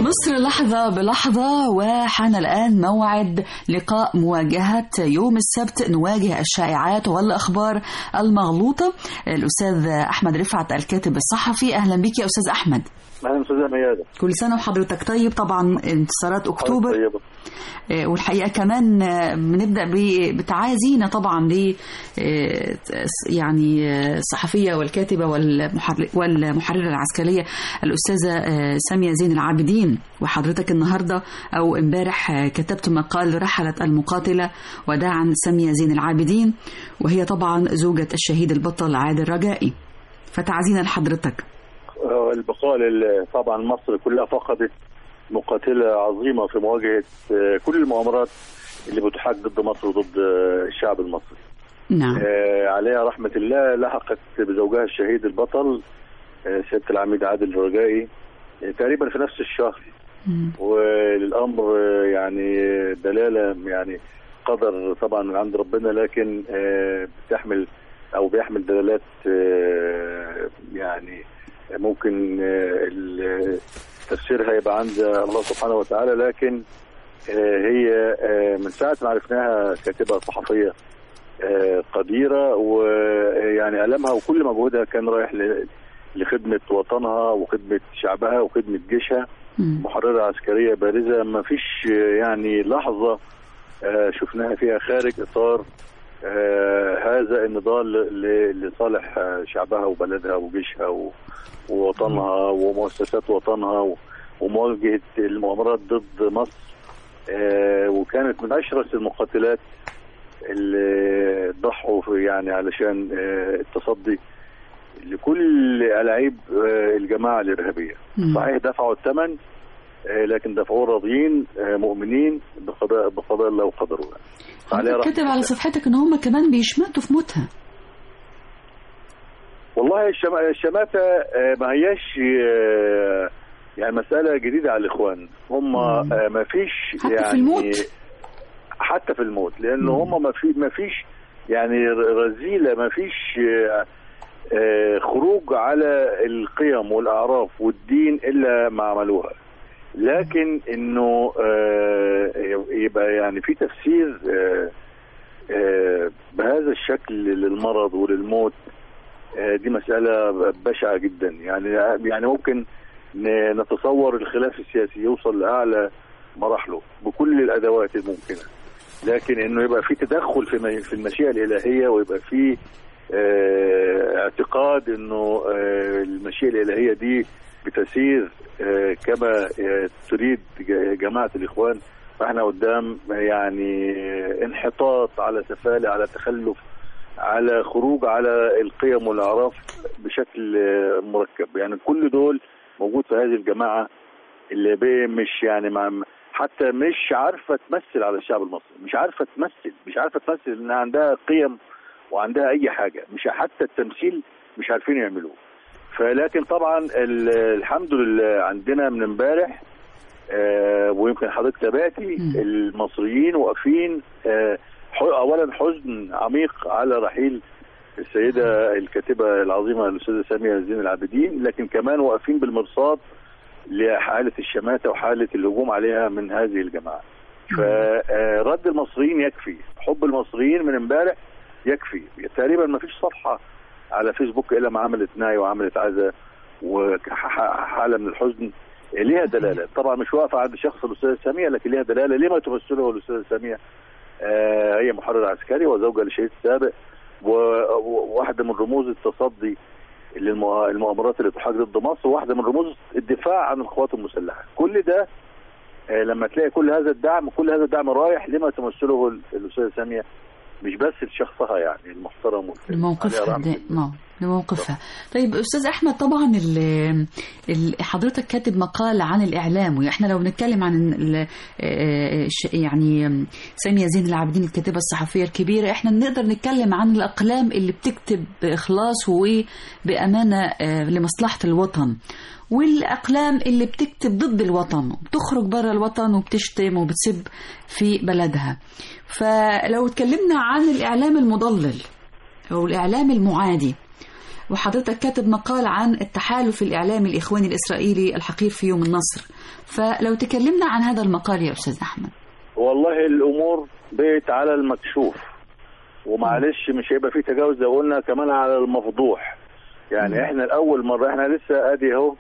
مصر لحظة بلحظة وحان الآن موعد لقاء مواجهة يوم السبت نواجه الشائعات والأخبار المغلوطة الأستاذ أحمد رفعت الكاتب الصحفي أهلا بك يا أستاذ أحمد اهلا استاذه ميادة كل سنة وحضرتك طيب طبعا انتصارات أكتوبر طيبة آه، والحقيقة كمان آه، بنبدأ ب- بتعازينا طبعا ل آه، يعني آه، الصحفية والكاتبة والمحرر- والمحررة العسكرية الأستاذة آه، سامية زين العابدين وحضرتك النهاردة أو امبارح آه، كتبت مقال رحلت المقاتلة وداعا سامية زين العابدين وهي طبعا زوجة الشهيد البطل عادل رجائي فتعزينا لحضرتك آه، البقاء لل- طبعا مصر كلها فقدت مقاتلة عظيمة في مواجهة آه، كل المؤامرات اللي بتحاك ضد مصر وضد آه، الشعب المصري نعم آه، عليها رحمة الله لحقت بزوجها الشهيد البطل آه، سيادة العميد عادل رجائي آه، تقريبا في نفس الشهر مم. وللأمر آه، يعني دلالة يعني قدر طبعا من عند ربنا لكن آه، بتحمل أو بيحمل دلالات آه، يعني ممكن آه، ال- تفسيرها يبقى عند الله سبحانه وتعالى لكن آه، هي آه، من ساعة ما عرفناها كاتبة صحفية آه، قديرة ويعني ألمها وكل مجهودها كان رايح ل- لخدمة وطنها وخدمة شعبها وخدمة جيشها مم. محررة عسكرية بارزة ما فيش آه، يعني لحظة آه، شفناها فيها خارج إطار آه، هذا النضال ل- لصالح آه، شعبها وبلدها وجيشها و- ووطنها ومؤسسات وطنها و- ومواجهة المؤامرات ضد مصر آه، وكانت من أشرس المقاتلات اللي ضحوا في يعني علشان آه، التصدي لكل ألاعيب آه، الجماعة الإرهابية مم. صحيح دفعوا الثمن آه، لكن دفعوه راضيين آه، مؤمنين بقضاء بقضاء الله وقدره عليها حضرتك رحمة كاتب على الله. صفحتك ان هم كمان بيشمتوا في موتها والله الشم... الشماتة آه، ما هياش آه، يعني مسألة جديدة على الإخوان هم مم. آه، ما فيش حتى في يعني الموت؟ حتى في الموت لأن مم. هم ما في ما فيش يعني ر- رذيلة ما فيش آه، آه، خروج على القيم والأعراف والدين إلا ما عملوها لكن إنه آه، يبقى يعني في تفسير آه، آه، بهذا الشكل للمرض وللموت آه، دي مسألة بشعة جدا يعني يعني ممكن ن- نتصور الخلاف السياسي يوصل لأعلى مراحله بكل الأدوات الممكنة لكن إنه يبقى في تدخل في م- في المشيئة الإلهية ويبقى في آه، اعتقاد إنه آه، المشيئة الإلهية دي بتسير آه، كما آه، تريد ج- جماعة الإخوان فاحنا قدام يعني انحطاط على سفالة على تخلف على خروج على القيم والاعراف بشكل آه، مركب يعني كل دول موجود في هذه الجماعه اللي بي مش يعني مع حتى مش عارفه تمثل على الشعب المصري مش عارفه تمثل مش عارفه تمثل ان عندها قيم وعندها اي حاجه مش حتى التمثيل مش عارفين يعملوه فلكن طبعا ال- الحمد لله عندنا من امبارح آه، ويمكن حضرتك تابعتي مم. المصريين واقفين آه، ح- اولا حزن عميق على رحيل السيده الكاتبه العظيمه الاستاذه ساميه زين العابدين لكن كمان واقفين بالمرصاد لحاله الشماته وحاله الهجوم عليها من هذه الجماعه فرد المصريين يكفي حب المصريين من امبارح يكفي تقريبا ما فيش صفحه على فيسبوك الا ما عملت ناي وعملت عزا وحاله من الحزن ليها دلاله طبعا مش واقفه عند شخص الاستاذه ساميه لكن ليها دلاله لما تمثله الاستاذه ساميه آه هي محرر عسكري وزوجة لشهيد سابق و- وواحدة من رموز التصدي للمؤامرات اللي تحاك ضد مصر وواحدة من رموز الدفاع عن القوات المسلحة كل ده آه لما تلاقي كل هذا الدعم كل هذا الدعم رايح لما تمثله ال- الأستاذة سامية مش بس لشخصها يعني المحترم والكريم. لموقفها عليها رحمة ده نعم لموقفها طيب استاذ احمد طبعا ال ال حضرتك كاتب مقال عن الاعلام واحنا لو بنتكلم عن ال- آه، ش- يعني ساميه زين العابدين الكاتبه الصحفيه الكبيره احنا بنقدر نتكلم عن الاقلام اللي بتكتب باخلاص وبامانه آه، لمصلحه الوطن والاقلام اللي بتكتب ضد الوطن بتخرج بره الوطن وبتشتم وبتسب في بلدها فلو اتكلمنا عن الاعلام المضلل او الاعلام المعادي وحضرتك كاتب مقال عن التحالف الإعلامي الإخواني الإسرائيلي الحقير في يوم النصر فلو تكلمنا عن هذا المقال يا أستاذ أحمد والله الامور بقت على المكشوف ومعلش مش هيبقى في تجاوز لو قلنا كمان على المفضوح يعني مم. احنا الاول مره احنا لسه ادي اهو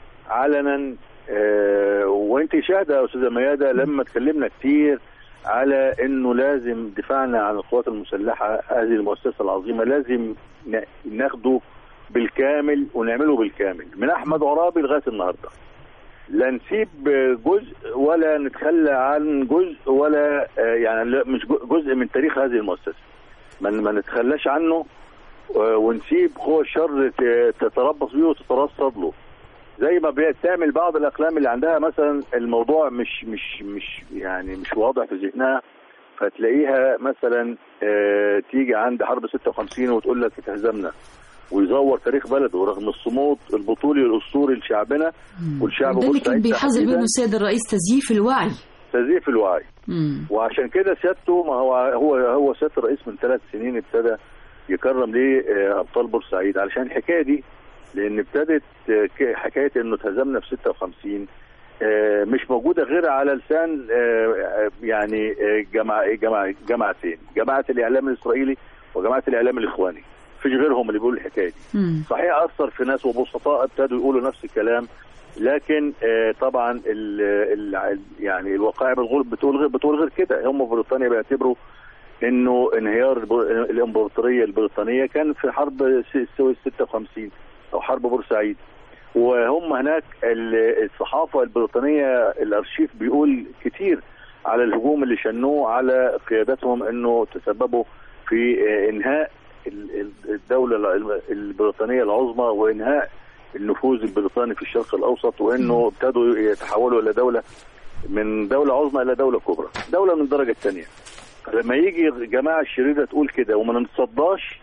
علنا اه وانت شاهده يا استاذه مياده لما اتكلمنا كتير على انه لازم دفاعنا عن القوات المسلحه هذه المؤسسه العظيمه لازم ن- ناخده بالكامل ونعمله بالكامل من احمد عرابي لغايه النهارده لا نسيب جزء ولا نتخلى عن جزء ولا آه، يعني لا- مش جو- جزء من تاريخ هذه المؤسسه ما ما نتخلاش عنه آه، ونسيب قوى الشر ت- تتربص بيه وتترصد له زي ما بتعمل بعض الاقلام اللي عندها مثلا الموضوع مش مش مش يعني مش واضح في ذهنها فتلاقيها مثلا آه، تيجي عند حرب 56 وتقول لك اتهزمنا ويزور تاريخ بلده رغم الصمود البطولي الاسطوري لشعبنا والشعب وده اللي كان بورسعيد بيحذر تحديداً منه السيد الرئيس تزييف الوعي تزييف الوعي مم. وعشان كده سيادته ما هو هو هو سياده الرئيس من ثلاث سنين ابتدى يكرم ليه آه، ابطال بورسعيد علشان الحكايه دي لان ابتدت آه، ك- حكايه انه اتهزمنا في 56 آه، مش موجوده غير على لسان آه، آه، يعني آه، جماع جماع جماعتين جماعه الاعلام الاسرائيلي وجماعه الاعلام الاخواني مفيش غيرهم اللي بيقولوا الحكايه دي مم. صحيح اثر في ناس وبسطاء ابتدوا يقولوا نفس الكلام لكن آه طبعا ال ال يعني الوقائع بتقول بتقول غير بتقول غير كده هم في بريطانيا بيعتبروا انه انهيار الب- الامبراطوريه البريطانيه كان في حرب س- سويس 56 او حرب بورسعيد وهم هناك ال- الصحافه البريطانيه الارشيف بيقول كتير على الهجوم اللي شنوه على قيادتهم انه تسببوا في آه، انهاء ال- ال- الدوله الع- البريطانيه العظمى وانهاء النفوذ البريطاني في الشرق الاوسط وانه ابتدوا يتحولوا الى دوله من دوله عظمى الى دوله كبرى، دوله من الدرجه الثانيه. لما يجي الجماعه الشريره تقول كده وما نتصداش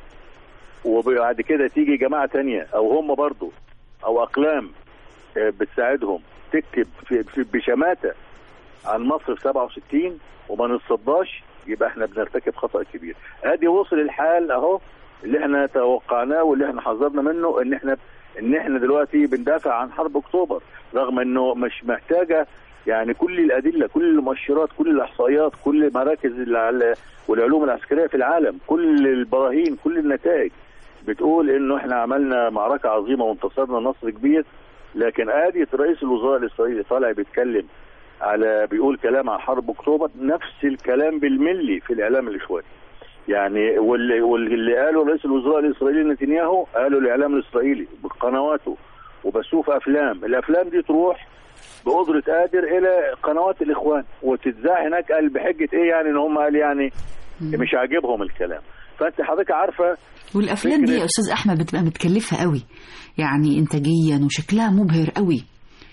وبعد كده تيجي جماعه تانية او هم برضو او اقلام آه، بتساعدهم تكتب في, في بشماته عن مصر في 67 وما نتصداش يبقى احنا بنرتكب خطا كبير. ادي وصل الحال اهو اللي احنا توقعناه واللي احنا حذرنا منه ان احنا ان احنا دلوقتي بندافع عن حرب اكتوبر رغم انه مش محتاجه يعني كل الادله كل المؤشرات كل الاحصائيات كل مراكز الع- والعلوم العسكريه في العالم كل البراهين كل النتائج بتقول انه احنا عملنا معركه عظيمه وانتصرنا نصر كبير لكن ادي رئيس الوزراء الاسرائيلي طالع بيتكلم على بيقول كلام عن حرب اكتوبر نفس الكلام بالملي في الاعلام الاخواني يعني واللي, واللي قاله رئيس الوزراء الاسرائيلي نتنياهو قاله الاعلام الاسرائيلي بقنواته وبثوه في افلام الافلام دي تروح بقدرة قادر الى قنوات الاخوان وتتذاع هناك قال بحجة ايه يعني ان هم قال يعني مش عاجبهم الكلام فانت حضرتك عارفة والافلام دي فكرة- يا استاذ احمد بتبقى متكلفه قوي يعني انتاجيا وشكلها مبهر قوي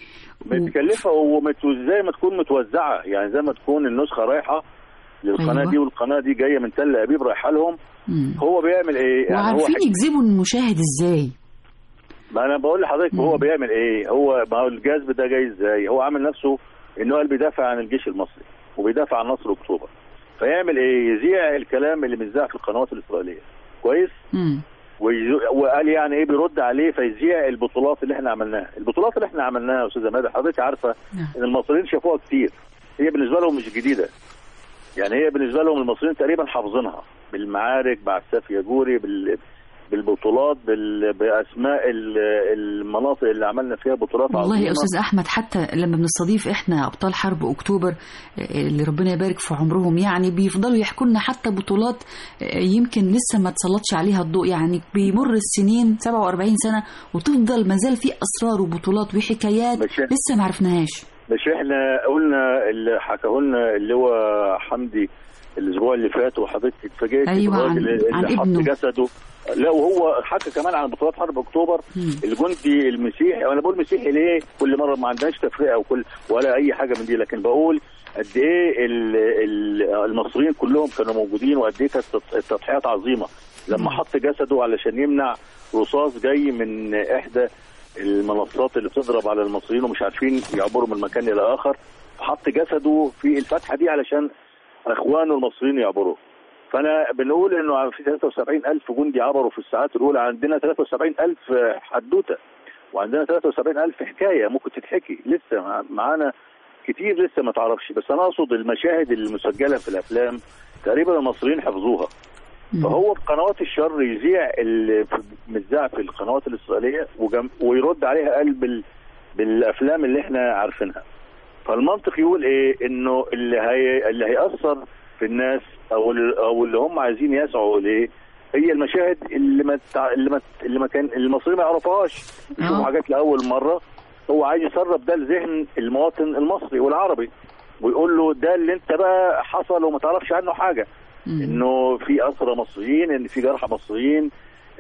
متكلفة ومت... زي ما تكون متوزعة يعني زي ما تكون النسخة رايحة للقناة أيوة. دي والقناة دي جاية من تل ابيب رايحة لهم مم. هو بيعمل ايه يعني هو وعارفين حك... يجذبوا المشاهد ازاي ما انا بقول لحضرتك مم. هو بيعمل ايه هو ما هو الجذب ده جاي ازاي هو عامل نفسه انه قال بيدافع عن الجيش المصري وبيدافع عن نصر اكتوبر فيعمل ايه يذيع الكلام اللي متذاع في القنوات الاسرائيليه كويس مم. ويز- وقال يعني ايه بيرد عليه فيذيع البطولات اللي احنا عملناها البطولات اللي احنا عملناها يا استاذه مادة حضرتك عارفه نعم. ان المصريين شافوها كتير هي بالنسبه لهم مش جديده يعني هي بالنسبه لهم المصريين تقريبا حافظينها بالمعارك بعساف ياجوري بال بالبطولات بال... باسماء ال- المناطق اللي عملنا فيها بطولات والله عظيمه يا استاذ احمد حتى لما بنستضيف احنا ابطال حرب اكتوبر آه، اللي ربنا يبارك في عمرهم يعني بيفضلوا يحكوا لنا حتى بطولات آه، يمكن لسه ما تسلطش عليها الضوء يعني بيمر السنين 47 سنه وتفضل ما زال في اسرار وبطولات وحكايات مش لسه ما عرفناهاش مش احنا قلنا اللي حكاه لنا اللي هو حمدي الاسبوع اللي فات وحضرتك اتفاجئت أيوة، عن- بالراجل اللي عن حط ابنه. جسده لا وهو حكى كمان عن بطولات حرب اكتوبر مم. الجندي المسيحي وانا بقول مسيحي ليه كل مره ما عندناش تفرقه وكل ولا اي حاجه من دي لكن بقول قد ايه ال- ال- المصريين كلهم كانوا موجودين وقد ايه كانت التض- التضحيات عظيمه لما حط جسده علشان يمنع رصاص جاي من احدى المنصات اللي بتضرب على المصريين ومش عارفين يعبروا من مكان الى اخر حط جسده في الفتحه دي علشان اخوانه المصريين يعبروا فانا بنقول انه في 73 الف جندي عبروا في الساعات الاولى عندنا 73 الف حدوته وعندنا 73 الف حكايه ممكن تتحكي لسه مع- معانا كتير لسه ما تعرفش بس انا اقصد المشاهد المسجله في الافلام تقريبا المصريين حفظوها مم. فهو في قنوات الشر يذيع اللي في- متذاع في القنوات الاسرائيليه وجم... ويرد عليها قلب ال... بالافلام اللي احنا عارفينها فالمنطق يقول ايه انه اللي هي... اللي هيأثر في الناس او ال... او اللي هم عايزين يسعوا اليه هي المشاهد اللي ما تع... اللي ما اللي ما كان المصريين ما يعرفوهاش يشوفوا آه. حاجات لاول مره هو عايز يسرب ده لذهن المواطن المصري والعربي ويقول له ده اللي انت بقى حصل وما تعرفش عنه حاجه مم. انه في اسرى مصريين ان في جرحى مصريين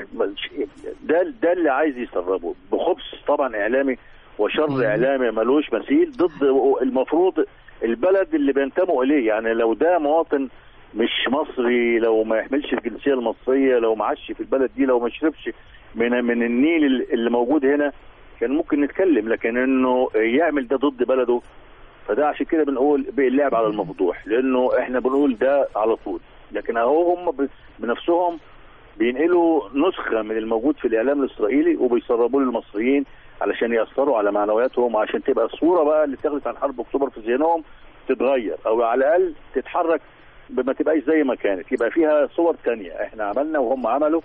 ده ده اللي عايز يسربه بخبث طبعا اعلامي وشر مم. اعلامي ملوش مثيل ضد المفروض البلد اللي بينتموا اليه يعني لو ده مواطن مش مصري لو ما يحملش الجنسيه المصريه لو ما عاش في البلد دي لو ما شربش من من النيل اللي موجود هنا كان ممكن نتكلم لكن انه يعمل ده ضد بلده فده عشان كده بنقول اللعب على المفضوح لانه احنا بنقول ده على طول لكن اهو هم ب- بنفسهم بينقلوا نسخه من الموجود في الاعلام الاسرائيلي وبيسربوه للمصريين علشان ياثروا على معنوياتهم وعشان تبقى الصوره بقى اللي اتخذت عن حرب اكتوبر في ذهنهم تتغير او على الاقل تتحرك ما تبقاش زي ما كانت يبقى فيها صور تانية احنا عملنا وهم عملوا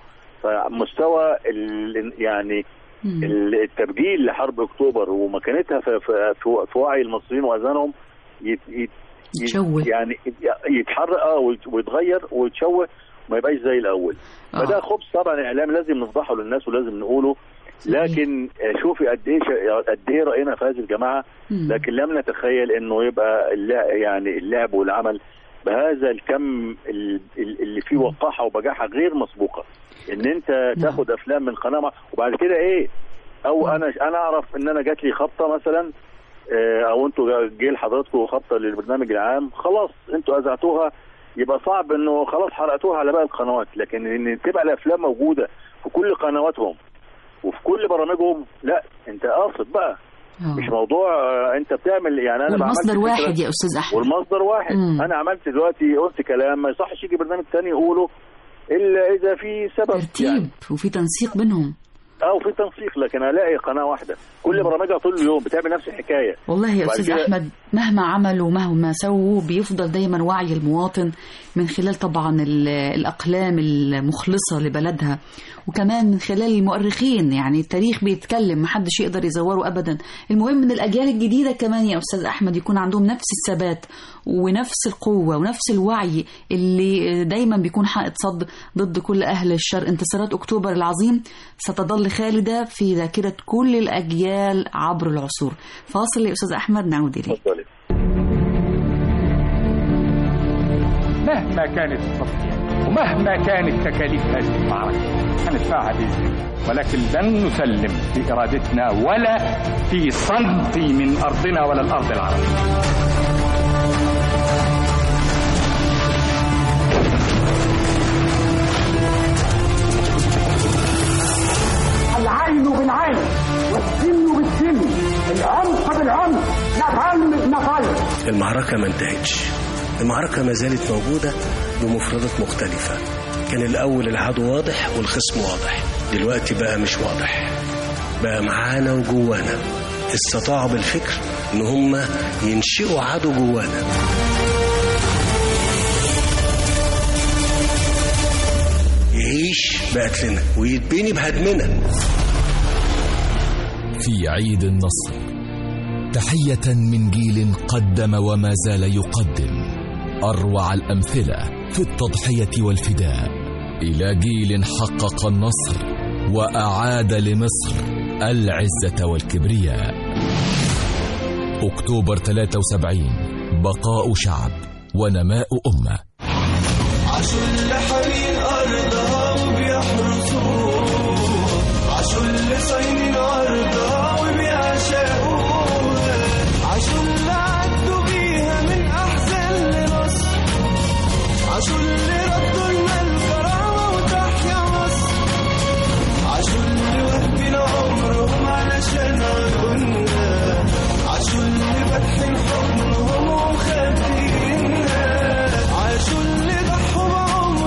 فمستوى ال- يعني مم. التبجيل لحرب اكتوبر ومكانتها في, في, في, في وعي المصريين واذانهم يت يت يتشوه. يعني يتحرق اه ويت- ويتغير ويتشوه ما يبقاش زي الاول آه. فده خبز طبعا اعلام لازم نفضحه للناس ولازم نقوله صحيح. لكن آه، شوفي قد ايه شا- قد ايه راينا في هذه الجماعه مم. لكن لم نتخيل انه يبقى اللع يعني اللعب والعمل بهذا الكم ال- ال- اللي فيه وقاحه وبجاحه غير مسبوقه ان انت تاخد افلام من قناه مع- وبعد كده ايه او انا انا اعرف ان انا جات لي خبطه مثلا آه، او انتوا جه لحضراتكم خبطه للبرنامج العام خلاص انتوا اذعتوها يبقى صعب انه خلاص حرقتوها على باقي القنوات لكن ان تبقى الافلام موجوده في كل قنواتهم وفي كل برامجهم لا انت قاصد بقى آه. مش موضوع آه، انت بتعمل يعني انا والمصدر بعملت واحد فكرة- يا استاذ احمد والمصدر واحد مم. انا عملت دلوقتي قلت كلام ما يصحش يجي برنامج تاني يقوله الا اذا في سبب ترتيب يعني وفي تنسيق بينهم او في تنسيق لكن الاقي قناه واحده كل برامجها طول اليوم بتعمل نفس الحكايه والله يا وبعد استاذ كده- احمد مهما عملوا ومهما سووا بيفضل دايما وعي المواطن من خلال طبعا ال- الاقلام المخلصه لبلدها وكمان من خلال المؤرخين يعني التاريخ بيتكلم محدش يقدر يزوره ابدا المهم ان الاجيال الجديده كمان يا استاذ احمد يكون عندهم نفس الثبات ونفس القوه ونفس الوعي اللي دايما بيكون حائط صد ضد كل اهل الشر انتصارات اكتوبر العظيم ستظل خالده في ذاكره كل الاجيال عبر العصور فاصل يا استاذ احمد نعود اليك اتفضلي مهما كانت التضحية ومهما كانت تكاليف هذه المعركة هندفعها بإذن الله ولكن لن نسلم بإرادتنا ولا في سنتي من أرضنا ولا الأرض العربية العين بالعين والسن بالسن العنف بالعنف نفعل نفعل المعركة ما انتهتش المعركة ما زالت موجودة بمفردات مختلفة كان الأول العدو واضح والخصم واضح دلوقتي بقى مش واضح بقى معانا وجوانا استطاعوا بالفكر ان هم ينشئوا عدو جوانا يعيش بقتلنا ويتبني بهدمنا في عيد النصر تحية من جيل قدم وما زال يقدم أروع الأمثلة في التضحية والفداء إلى جيل حقق النصر وأعاد لمصر العزة والكبرياء أكتوبر 73 بقاء شعب ونماء أمة عاشوا اللي حامين أرضها وبيحرسوه عاشوا اللي صاينين أرضها وبيعشقوها عاشوا اللي عدوا بيها من أحزان لمصر عاشوا اللي ردوا لنا الكرامة وتحيا مصر عاشوا اللي واهبين عمرهم علشان عيوننا عاشوا اللي فاتحين حضنهم ومخبينا عاشوا اللي ضحوا بعمرهم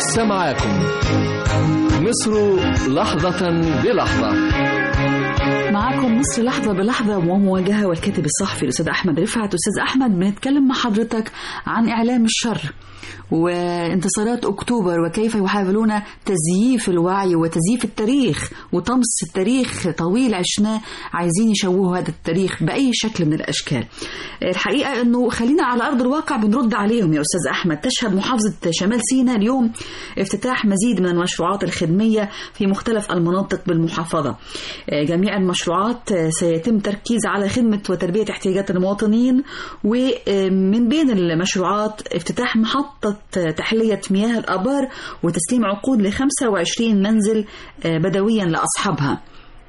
لسه معاكم مصر لحظة بلحظة معاكم مصر لحظة بلحظة ومواجهة والكاتب الصحفي الأستاذ أحمد رفعت أستاذ أحمد بنتكلم مع حضرتك عن إعلام الشر وانتصارات أكتوبر وكيف يحاولون تزييف الوعي وتزييف التاريخ وطمس التاريخ طويل عشناه عايزين يشوهوا هذا التاريخ بأي شكل من الأشكال الحقيقة أنه خلينا على أرض الواقع بنرد عليهم يا أستاذ أحمد تشهد محافظة شمال سيناء اليوم افتتاح مزيد من المشروعات الخدمية في مختلف المناطق بالمحافظة جميع المشروعات سيتم تركيز على خدمة وتلبية احتياجات المواطنين ومن بين المشروعات افتتاح محطة تحلية مياه الآبار وتسليم عقود ل 25 منزل بدويا لأصحابها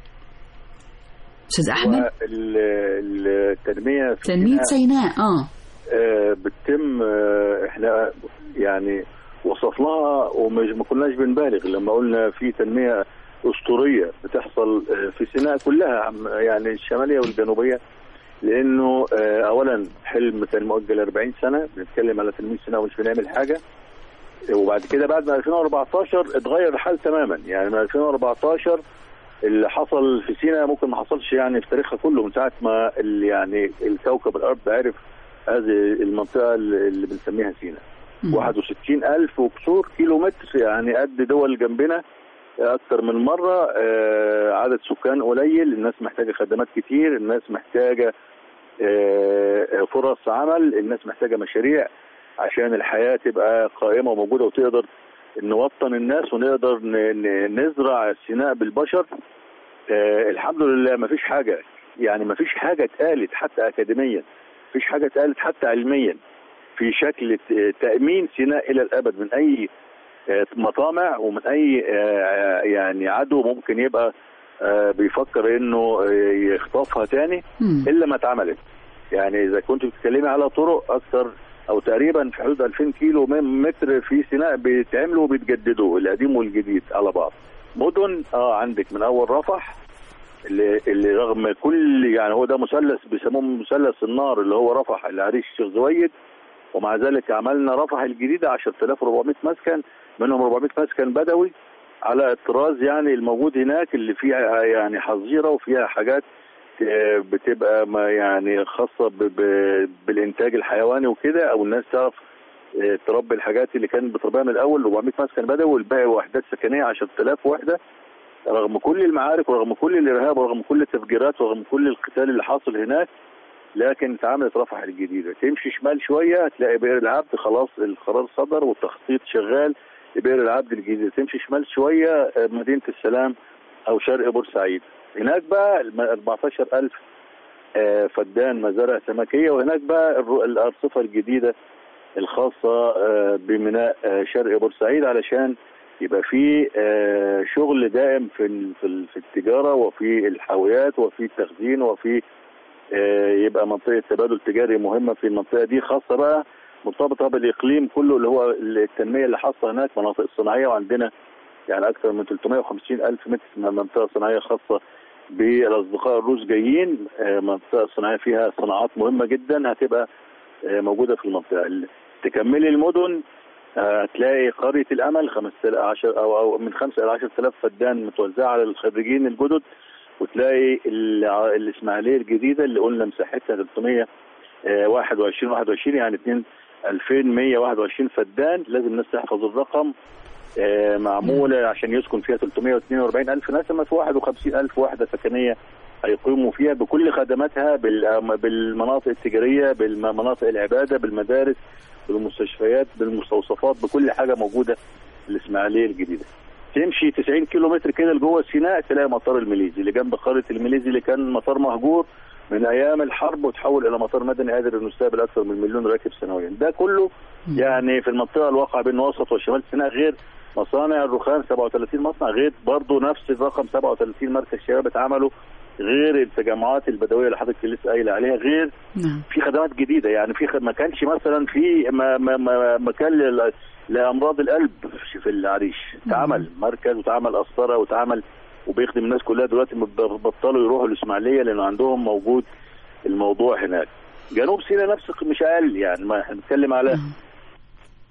أستاذ أحمد ال- ال- التنمية في تنمية سيناء آه آه، بتتم آه، احنا يعني وصفناها ومش ما كناش بنبالغ لما قلنا في تنميه اسطوريه بتحصل آه، في سيناء كلها عم- يعني الشماليه والجنوبيه لانه آه، اولا حلم كان مؤجل 40 سنه بنتكلم على تنميه سيناء ومش بنعمل حاجه وبعد كده بعد ما 2014 اتغير الحال تماما يعني من 2014 اللي حصل في سيناء ممكن ما حصلش يعني في تاريخها كله من ساعه ما ال- يعني الكوكب الارض عرف هذه المنطقه اللي اللي بنسميها سيناء 61 ألف وكسور كيلو متر يعني قد دول جنبنا أكثر من مرة آه، عدد سكان قليل الناس محتاجة خدمات كتير الناس محتاجة آه، فرص عمل الناس محتاجة مشاريع عشان الحياة تبقى قائمة وموجودة وتقدر نوطن الناس ونقدر ن- ن- نزرع سيناء بالبشر آه، الحمد لله ما فيش حاجة يعني ما فيش حاجة اتقالت حتى أكاديميا فيش حاجة اتقالت حتى علميا في شكل ت- تأمين سيناء إلى الأبد من أي آه، مطامع ومن أي آه، يعني عدو ممكن يبقى آه، بيفكر إنه آه، يخطفها تاني إلا ما اتعملت يعني إذا كنت بتتكلمي على طرق أكثر أو تقريبا في حدود 2000 كيلو م- متر في سيناء بيتعملوا وبيتجددوا القديم والجديد على بعض مدن اه عندك من اول رفح اللي, اللي رغم كل يعني هو ده مثلث بيسموه مثلث النار اللي هو رفح العريش الشيخ زويد ومع ذلك عملنا رفح الجديدة 10400 مسكن منهم 400 مسكن بدوي على الطراز يعني الموجود هناك اللي فيها يعني حظيرة وفيها حاجات آه، بتبقى ما يعني خاصة ب- ب- بالإنتاج الحيواني وكده أو الناس تعرف آه، تربي الحاجات اللي كانت بتربيها من الأول 400 مسكن بدوي والباقي وحدات سكنية 10000 وحدة رغم كل المعارك ورغم كل الارهاب ورغم كل التفجيرات ورغم كل القتال اللي حاصل هناك لكن اتعملت رفح الجديده تمشي شمال شويه هتلاقي بئر العبد خلاص القرار صدر والتخطيط شغال لبئر العبد الجديده تمشي شمال شويه آه، مدينه السلام او شرق بورسعيد هناك بقى الم- 14000 آه، فدان مزارع سمكيه وهناك بقى الر- الارصفه الجديده الخاصه آه، بميناء آه، شرق بورسعيد علشان يبقى في آه، شغل دائم في ال- في ال- في التجاره وفي الحاويات وفي التخزين وفي آه، يبقى منطقه تبادل تجاري مهمه في المنطقه دي خاصه بقى مرتبطه بالاقليم كله اللي هو التنميه اللي حاصله هناك مناطق صناعيه وعندنا يعني اكثر من 350 الف متر من منطقه صناعيه خاصه بالاصدقاء الروس جايين آه، منطقه صناعيه فيها صناعات مهمه جدا هتبقى آه، موجوده في المنطقه ال- تكملي المدن آه، هتلاقي قريه الامل 5000 10 او او من 5 الى 10000 فدان متوزعه على الخريجين الجدد وتلاقي الع- الاسماعيليه الجديده اللي قلنا مساحتها 321 21 يعني 2 2121 فدان لازم الناس تحفظ الرقم آه، معموله عشان يسكن فيها 342 الف نسمه في 51 الف وحده سكنيه هيقيموا فيها بكل خدماتها بال- بالمناطق التجاريه بالمناطق العباده بالمدارس بالمستشفيات بالمستوصفات بكل حاجه موجوده في الاسماعيليه الجديده تمشي 90 كيلو متر كده لجوه سيناء تلاقي مطار الماليزي اللي جنب قريه الماليزي اللي كان مطار مهجور من ايام الحرب وتحول الى مطار مدني قادر انه يستقبل اكثر من مليون راكب سنويا ده كله يعني في المنطقه الواقعه بين وسط وشمال سيناء غير مصانع الرخام 37 مصنع غير برضه نفس الرقم 37 مركز شباب اتعملوا غير التجمعات البدويه اللي حضرتك لسه قايله عليها غير نعم في خدمات جديده يعني في خد... ما كانش مثلا في ما ما ما مكان لل... لامراض القلب في- في العريش اتعمل مركز واتعمل قسطره واتعمل وبيخدم الناس كلها دلوقتي مب- بطلوا يروحوا الاسماعيليه لانه عندهم موجود الموضوع هناك جنوب سيناء نفس مش اقل يعني ما احنا بنتكلم على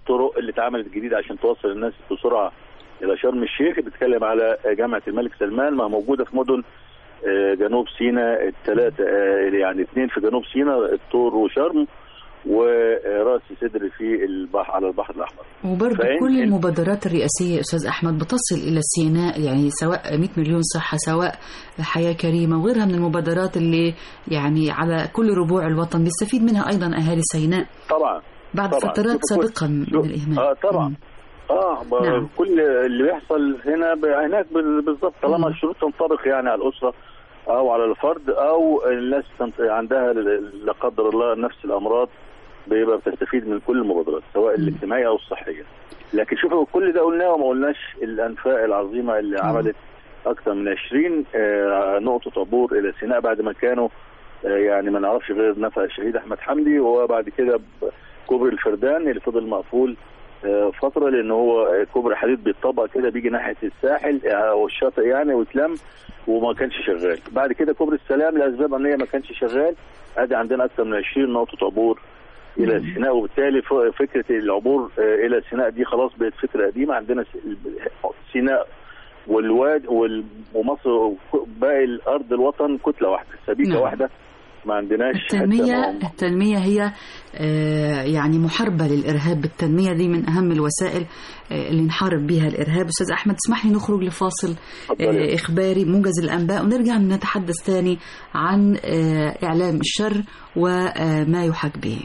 الطرق اللي اتعملت جديد عشان توصل الناس بسرعه الى شرم الشيخ بتتكلم على جامعه الملك سلمان ما موجوده في مدن آه، جنوب سيناء الثلاثه آه، يعني اثنين في جنوب سيناء الطور وشرم وراس سدر في البحر على البحر الاحمر وبرضه فإن- كل إن- المبادرات الرئاسية يا أستاذ أحمد بتصل إلى سيناء يعني سواء 100 مليون صحة سواء حياة كريمة وغيرها من المبادرات اللي يعني على كل ربوع الوطن بيستفيد منها أيضا أهالي سيناء طبعا بعد طبعا. فترات شوفوا كل- سابقة من شوف- الإهمال اه طبعا مم. اه ب- نعم. كل اللي بيحصل هنا ب- هناك بال- بالظبط طالما مم. الشروط تنطبق يعني على الاسره او على الفرد او الناس تنط- عندها ل- لا قدر الله نفس الامراض بيبقى بتستفيد من كل المبادرات سواء الاجتماعيه او الصحيه لكن شوفوا كل ده قلناه وما قلناش الانفاق العظيمه اللي عملت اكثر من 20 آه، نقطه عبور الى سيناء بعد ما كانوا آه، يعني ما نعرفش غير نفق الشهيد احمد حمدي وبعد كده ب- كوبري الفردان اللي فضل مقفول آه، فتره لان هو كوبري حديد بيتطبق كده بيجي ناحيه الساحل آه، او الشاطئ يعني ويتلم وما كانش شغال بعد كده كوبري السلام لاسباب امنيه ما كانش شغال ادي عندنا اكثر من 20 نقطه عبور الى سيناء وبالتالي ف- فكره العبور آه، الى سيناء دي خلاص بقت فكره قديمه عندنا س- سيناء والواد وال- ومصر باقي الارض الوطن كتله واحده سبيكه نعم. واحده ما عندناش حتة التنمية ما- التنمية هي آه، يعني محاربة للإرهاب التنمية دي من أهم الوسائل آه، اللي نحارب بها الإرهاب أستاذ أحمد اسمح لي نخرج لفاصل اتفضلي. آه، إخباري موجز الأنباء ونرجع نتحدث ثاني عن آه، إعلام الشر وما يحاك به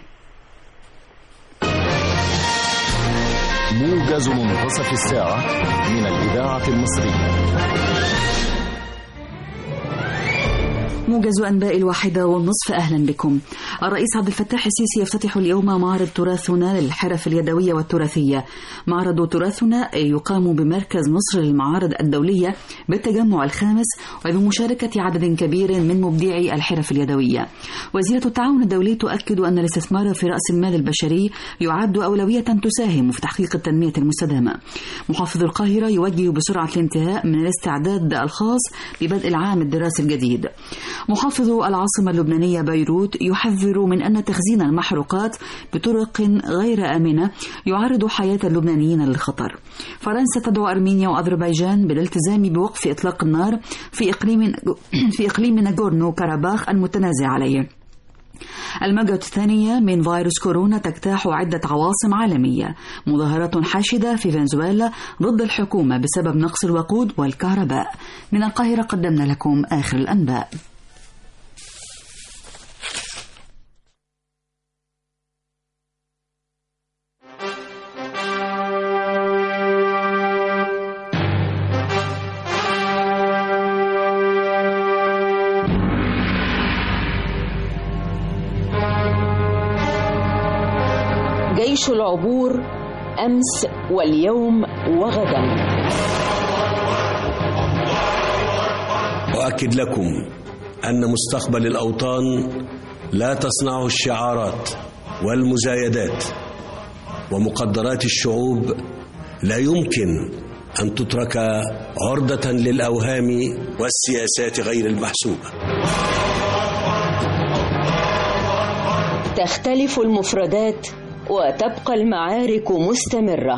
موجز منتصف الساعة من الإذاعة المصرية موجز أنباء الواحدة والنصف أهلا بكم الرئيس عبد الفتاح السيسي يفتتح اليوم معرض تراثنا للحرف اليدوية والتراثية معرض تراثنا يقام بمركز مصر للمعارض الدولية بالتجمع الخامس وبمشاركة عدد كبير من مبدعي الحرف اليدوية وزيرة التعاون الدولي تؤكد أن الاستثمار في رأس المال البشري يعد أولوية تساهم في تحقيق التنمية المستدامة محافظ القاهرة يوجه بسرعة الانتهاء من الاستعداد الخاص لبدء العام الدراسي الجديد محافظ العاصمة اللبنانية بيروت يحذر من أن تخزين المحروقات بطرق غير آمنة يعرض حياة اللبنانيين للخطر فرنسا تدعو أرمينيا وأذربيجان بالالتزام بوقف إطلاق النار في إقليم في إقليم ناغورنو كاراباخ المتنازع عليه الموجة الثانية من فيروس كورونا تجتاح عدة عواصم عالمية مظاهرات حاشدة في فنزويلا ضد الحكومة بسبب نقص الوقود والكهرباء من القاهرة قدمنا لكم آخر الأنباء جيش العبور أمس واليوم وغدا أؤكد لكم أن مستقبل الأوطان لا تصنعه الشعارات والمزايدات ومقدرات الشعوب لا يمكن أن تترك عرضة للأوهام والسياسات غير المحسوبة تختلف المفردات وتبقى المعارك مستمرة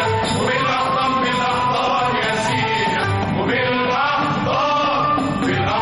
وبالأحضان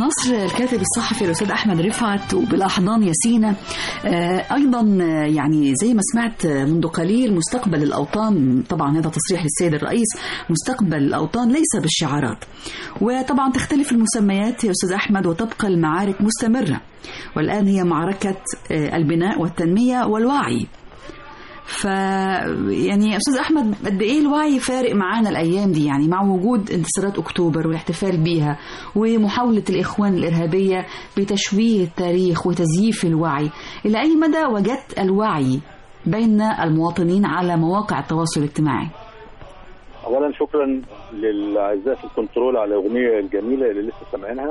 مصر الكاتب الصحفي الاستاذ احمد رفعت وبالاحضان ياسينا آه، ايضا آه، يعني زي ما سمعت آه، منذ قليل مستقبل الاوطان طبعا هذا تصريح للسيد الرئيس مستقبل الاوطان ليس بالشعارات وطبعا تختلف المسميات يا استاذ احمد وتبقى المعارك مستمره والان هي معركه آه، البناء والتنميه والوعي ف يعني استاذ احمد قد ايه الوعي فارق معانا الايام دي يعني مع وجود انتصارات اكتوبر والاحتفال بيها ومحاوله الاخوان الارهابيه بتشويه التاريخ وتزييف الوعي الى اي مدى وجدت الوعي بين المواطنين على مواقع التواصل الاجتماعي اولا شكرا للاعزاء في الكنترول على الاغنيه الجميله اللي لسه سامعينها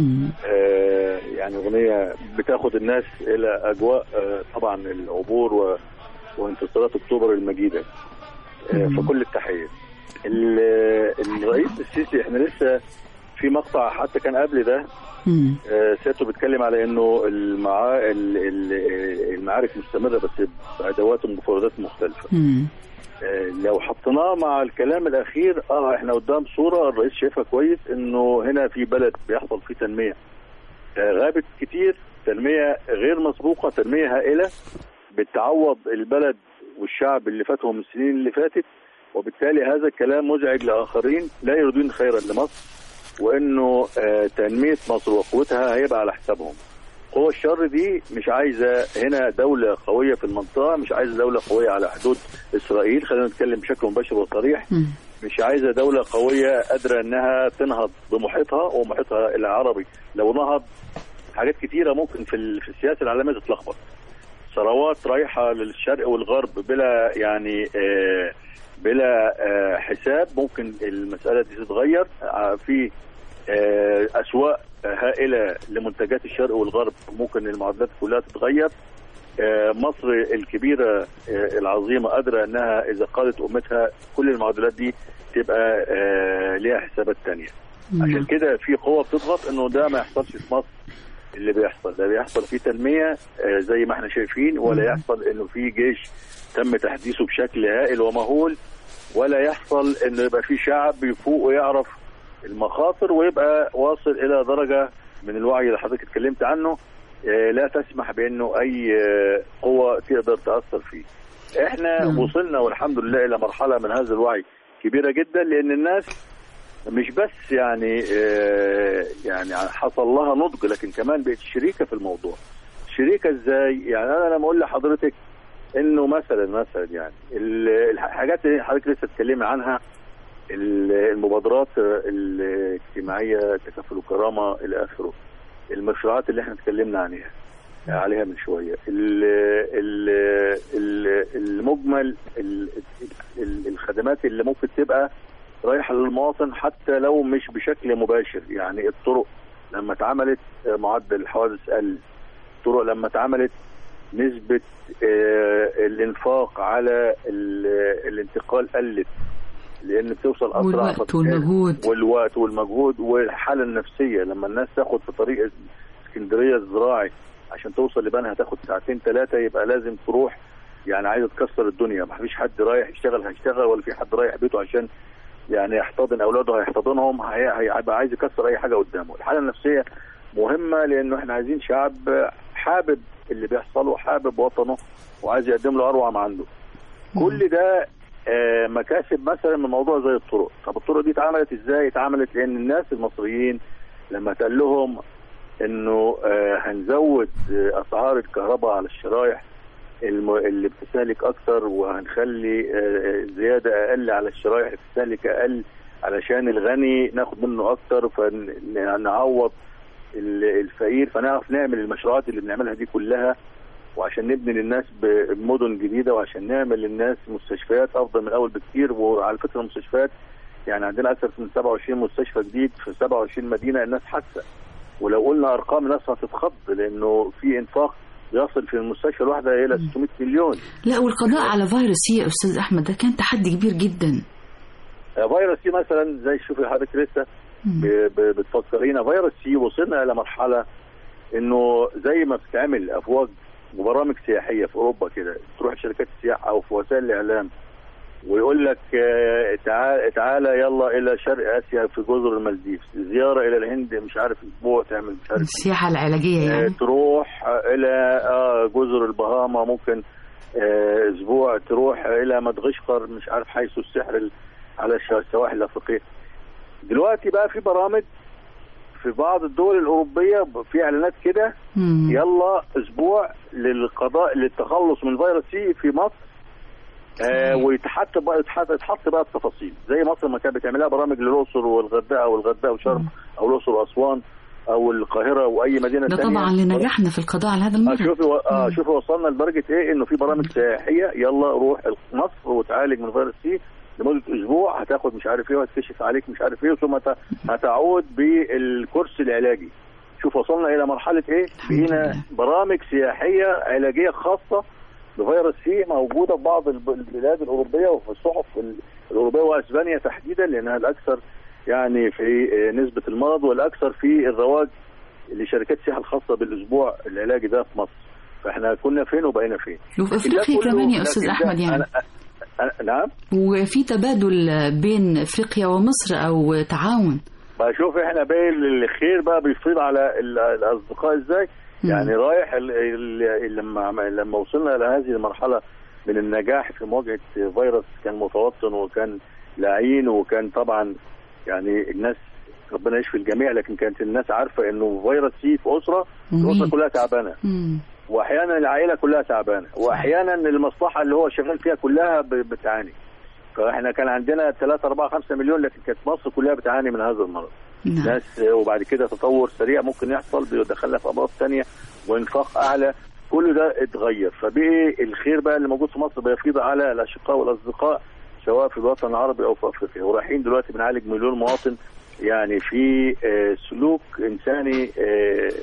آه يعني اغنيه بتاخد الناس الى اجواء آه طبعا العبور و... وانتصارات اكتوبر المجيده آه فكل التحيه ال- الرئيس السيسي احنا لسه في مقطع حتى كان قبل ده آه، سيادته بيتكلم على انه المعا... ال- ال- المعارك مستمره بس بادوات ومفردات مختلفه آه، لو حطيناه مع الكلام الاخير اه احنا قدام صوره الرئيس شايفها كويس انه هنا في بلد بيحصل فيه تنميه آه، غابت كتير تنميه غير مسبوقه تنميه هائله بتعوض البلد والشعب اللي فاتهم السنين اللي فاتت وبالتالي هذا الكلام مزعج لاخرين لا يريدون خيرا لمصر وانه آه، تنميه مصر وقوتها هيبقى على حسابهم قوى الشر دي مش عايزه هنا دوله قويه في المنطقه مش عايزه دوله قويه على حدود اسرائيل خلينا نتكلم بشكل مباشر وصريح مش عايزه دوله قويه قادره انها تنهض بمحيطها ومحيطها العربي لو نهض حاجات كتيره ممكن في ال- في السياسه العالميه تتلخبط ثروات رايحه للشرق والغرب بلا يعني آه، بلا آه، حساب ممكن المساله دي تتغير آه، في آه، اسواق هائله لمنتجات الشرق والغرب ممكن المعادلات كلها تتغير آه، مصر الكبيره آه، العظيمه قادره انها اذا قادت امتها كل المعادلات دي تبقى آه، ليها حسابات تانية عشان كده في قوه بتضغط انه ده ما يحصلش في مصر اللي بيحصل ده بيحصل فيه تنميه آه، زي ما احنا شايفين ولا يحصل انه في جيش تم تحديثه بشكل هائل ومهول ولا يحصل انه يبقى في شعب يفوق ويعرف المخاطر ويبقى واصل الى درجه من الوعي اللي حضرتك اتكلمت عنه آه، لا تسمح بانه اي آه، قوه تقدر تاثر فيه. احنا وصلنا والحمد لله الى مرحله من هذا الوعي كبيره جدا لان الناس مش بس يعني آه، يعني حصل لها نضج لكن كمان بقت شريكه في الموضوع. شريكه ازاي؟ يعني انا لما اقول لحضرتك انه مثلا مثلا يعني ال- الحاجات اللي حضرتك لسه اتكلمي عنها ال- المبادرات الاجتماعيه تكافل وكرامه الى اخره المشروعات اللي احنا اتكلمنا عليها عليها من شويه ال ال ال المجمل ال ال الخدمات اللي ممكن تبقى رايحه للمواطن حتى لو مش بشكل مباشر يعني الطرق لما اتعملت آه، معدل الحوادث قل الطرق لما اتعملت نسبة آه، الإنفاق على ال- الانتقال قلت لأن بتوصل أسرع والوقت فبالتالي- والمجهود. والوقت والمجهود والحالة النفسية لما الناس تاخد في طريق اسكندرية الزراعي عشان توصل لبنها تاخد ساعتين ثلاثة يبقى لازم تروح يعني عايزة تكسر الدنيا ما فيش حد رايح يشتغل هيشتغل ولا في حد رايح بيته عشان يعني يحتضن اولاده هيحتضنهم هي- هي- هيبقى عايز يكسر اي حاجه قدامه الحاله النفسيه مهمه لانه احنا عايزين شعب حابب اللي بيحصل له حابب وطنه وعايز يقدم له اروع ما عنده كل ده آه، مكاسب مثلا من موضوع زي الطرق طب الطرق دي اتعملت ازاي اتعملت لان الناس المصريين لما اتقال لهم انه آه، هنزود آه، اسعار الكهرباء على الشرايح الم- اللي بتستهلك اكتر وهنخلي آه، زياده اقل على الشرايح اللي بتستهلك اقل علشان الغني ناخد منه اكتر فنعوض ال- الفقير فنعرف نعمل المشروعات اللي بنعملها دي كلها وعشان نبني للناس بمدن جديده وعشان نعمل للناس مستشفيات افضل من الاول بكتير وعلى فكره المستشفيات يعني عندنا اكثر من 27 مستشفى جديد في 27 مدينه الناس حاسه ولو قلنا ارقام الناس هتتخض لانه في انفاق يصل في المستشفى الواحده الى 600 مليون لا والقضاء على فيروس سي يا استاذ احمد ده كان تحدي كبير جدا آه، فيروس سي مثلا زي شوفي حضرتك لسه ب- ب- بتفكرينا فيروس سي وصلنا الى مرحله انه زي ما بتتعمل افواج وبرامج سياحيه في اوروبا كده تروح شركات السياحه او في وسائل الاعلام ويقول لك آه، تعال تعالى يلا الى شرق اسيا في جزر المالديف زياره الى الهند مش عارف اسبوع تعمل مش عارف السياحة العلاجية آه، يعني تروح الى آه، جزر البهاما ممكن آه، اسبوع تروح الى مدغشقر مش عارف حيث السحر ال- على الش- السواحل الافريقيه دلوقتي بقى في برامج في بعض الدول الاوروبيه ب- في اعلانات كده مم. يلا اسبوع للقضاء للتخلص من فيروس سي في مصر آه ويتحط بقى يتحط, يتحط بقى التفاصيل زي مصر ما كانت بتعملها برامج للاقصر والغردقه والغردقه وشرم او الاقصر واسوان او القاهره واي مدينه ده ثانيه طبعا لنجحنا في القضاء على هذا اه المرض شوفي و... اه شوفي وصلنا لدرجه ايه انه في برامج سياحيه يلا روح مصر وتعالج من فيروس سي لمده اسبوع هتاخد مش عارف ايه وهتكشف عليك مش عارف ايه ثم ت- هتعود بالكورس العلاجي شوف وصلنا الى مرحله ايه بقينا برامج سياحيه علاجيه خاصه بفيروس سي موجوده في بعض الب- البلاد الاوروبيه وفي الصحف ال- الاوروبيه واسبانيا تحديدا لانها الاكثر يعني في آه، نسبه المرض والاكثر في الرواج لشركات السياحه الخاصه بالاسبوع العلاجي ده في مصر فاحنا كنا فين وبقينا فين وفي لكن ده افريقيا كله- كمان يا استاذ لكن ده احمد يعني أنا أنا نعم وفي تبادل بين افريقيا ومصر او تعاون بشوف احنا باقي الخير بقى بيفيض على ال- الاصدقاء ازاي يعني رايح ال- ال- لما لما وصلنا الى هذه المرحله من النجاح في مواجهه فيروس كان متوطن وكان لعين وكان طبعا يعني الناس ربنا يشفي الجميع لكن كانت الناس عارفه انه فيروس سي في اسره الاسره مميت. كلها تعبانه مم. واحيانا العائله كلها تعبانه واحيانا المصلحه اللي هو شغال فيها كلها ب- بتعاني فاحنا كان عندنا 3 4 5 مليون لكن كانت مصر كلها بتعاني من هذا المرض نعم. ناس وبعد كده تطور سريع ممكن يحصل بيدخلنا في امراض ثانيه وانفاق اعلى كل ده اتغير فبقي الخير بقى اللي موجود في مصر بيفيض على الاشقاء والاصدقاء سواء في الوطن العربي او في افريقيا ورايحين دلوقتي بنعالج مليون مواطن يعني في آه، سلوك انساني آه،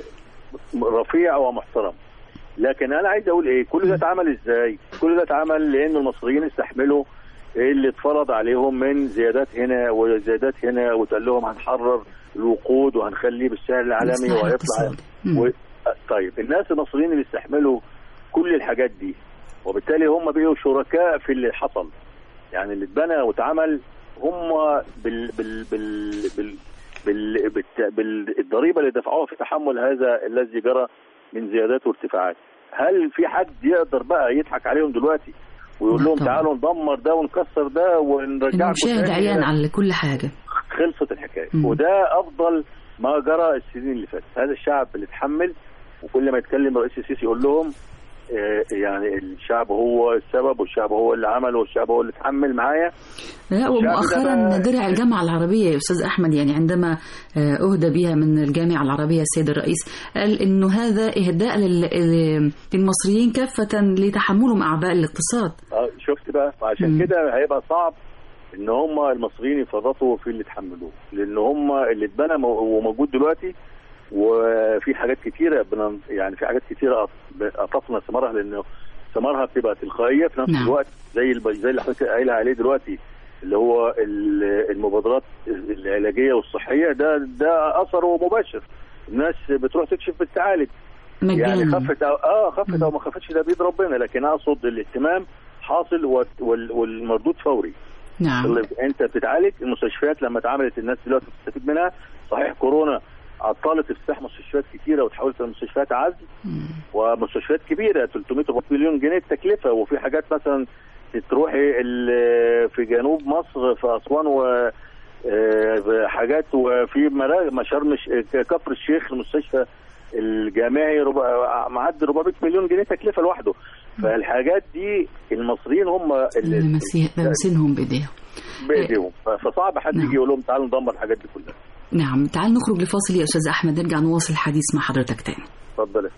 رفيع ومحترم لكن انا عايز اقول ايه كل ده اتعمل ازاي كل ده اتعمل لان المصريين استحملوا اللي اتفرض عليهم من زيادات هنا وزيادات هنا وتقال لهم هنحرر الوقود وهنخليه بالسعر العالمي بالسعر وهيطلع الاقتصادي. مم. و... طيب الناس المصريين اللي استحملوا كل الحاجات دي وبالتالي هم بقوا شركاء في اللي حصل يعني اللي اتبنى واتعمل هم بال بال بال بال بال بالت- بالضريبه اللي دفعوها في تحمل هذا الذي جرى من زيادات وارتفاعات هل في حد يقدر بقى يضحك عليهم دلوقتي ويقول لهم تعالوا ندمر ده ونكسر ده ونرجعكم المشاهد تاني عيان إلى- على كل حاجة خلصت الحكايه مم. وده افضل ما جرى السنين اللي فاتت هذا الشعب اللي اتحمل وكل ما يتكلم الرئيس السيسي يقول لهم آه، يعني الشعب هو السبب والشعب هو اللي عمل والشعب هو اللي اتحمل معايا لا الشعب ده ومؤخرا بقى- درع الجامعة العربية يا أستاذ أحمد يعني عندما آه، أهدى بها من الجامعة العربية السيد الرئيس قال إنه هذا إهداء لل- للمصريين كافة لتحملهم أعباء الاقتصاد آه، شفت بقى فعشان مم. كده هيبقى صعب ان هم المصريين يفرطوا في اللي اتحملوه لان هم اللي اتبنى مو- وموجود دلوقتي وفي حاجات كتيره بنن- يعني في حاجات كتيره أط- قطفنا ثمارها لانه ثمارها بتبقى تلقائيه في نفس نعم. الوقت زي الب- زي اللي حضرتك قايله عليه دلوقتي اللي هو ال- المبادرات العلاجيه والصحيه ده ده اثره مباشر الناس بتروح تكشف بتعالج يعني مجانا خفت أو اه خفت او ما خفتش ده بيد ربنا لكن اقصد الاهتمام حاصل وال- وال- والمردود فوري نعم اللي انت بتتعالج المستشفيات لما اتعملت الناس دلوقتي بتستفيد منها صحيح كورونا عطلت افتتاح مستشفيات كتيره وتحولت لمستشفيات عزل ومستشفيات كبيره 300 400 مليون جنيه التكلفه وفي حاجات مثلا تروحي ال- في جنوب مصر في اسوان و آه، حاجات وفي مرا- مشارم الش- كفر الشيخ المستشفى الجامعي ربع معدي 400 مليون جنيه تكلفه لوحده فالحاجات دي المصريين هم اللي لمسي- لمسينهم بإيديهم بايديهم ف- فصعب حد يجي يقول لهم تعالوا ندمر الحاجات دي كلها نعم تعال نخرج لفاصل يا أستاذ أحمد نرجع نواصل الحديث مع حضرتك تاني اتفضل